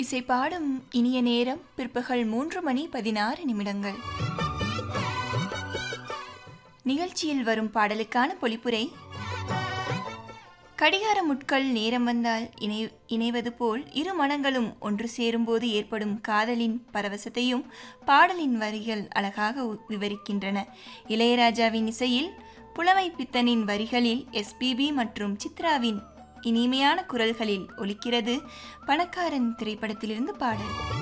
இசை பாடும் இனிய நேரம் பிற்பகல் மூன்று மணி பதினாறு நிமிடங்கள் நிகழ்ச்சியில் வரும் பாடலுக்கான பொழிப்புரை கடிகார முட்கள் நேரம் வந்தால் இணை இணைவது போல் இரு மனங்களும் ஒன்று சேரும்போது ஏற்படும் காதலின் பரவசத்தையும் பாடலின் வரிகள் அழகாக உ- விவரிக்கின்றன இளையராஜாவின் இசையில் புலமை பித்தனின் வரிகளில் எஸ்பிபி மற்றும் சித்ராவின் இனிமையான குரல்களில் ஒலிக்கிறது பணக்காரன் திரைப்படத்திலிருந்து பாடல்